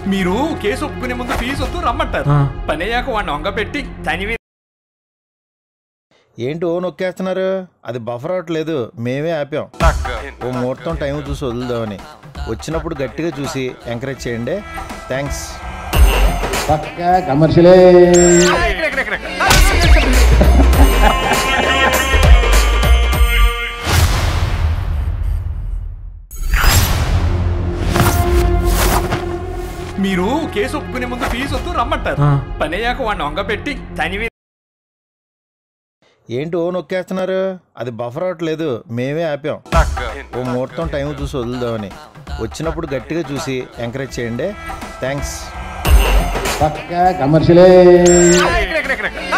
మీరు కేసు ఒప్పుకునే ముందు ఫీజు వద్దు రమ్మంటారు ఆ. పని అయ్యాక వాడిని వంగపెట్టి తనివి ఏంటి ఓ నొక్కేస్తున్నారు అది బఫర్ అవట్లేదు మేమే ఆపాం ఓ ముహూర్తం టైం చూసి వదులుదామని వచ్చినప్పుడు గట్టిగా చూసి ఎంకరేజ్ చేయండి థ్యాంక్స్ పక్కా కమర్షియలే ఇక్కడ, ఇక్కడ, ఇక్కడ, ఇక్కడ. మీరు కేసు ఒప్పుకునే ముందు ఫీజు వద్దు రమ్మంటారు ఆ. పని అయ్యాక వాడిని వంగపెట్టి తనివి ఏంటి ఓ నొక్కేస్తున్నారు అది బఫర్ అవట్లేదు మేమే ఆపాం ఓ ముహూర్తం టైం చూసి వదులుదామని వచ్చినప్పుడు గట్టిగా చూసి ఎంకరేజ్ చేయండి థ్యాంక్స్ పక్కా కమర్షియలే ఇక్కడ, ఇక్కడ, ఇక్కడ, ఇక్కడ.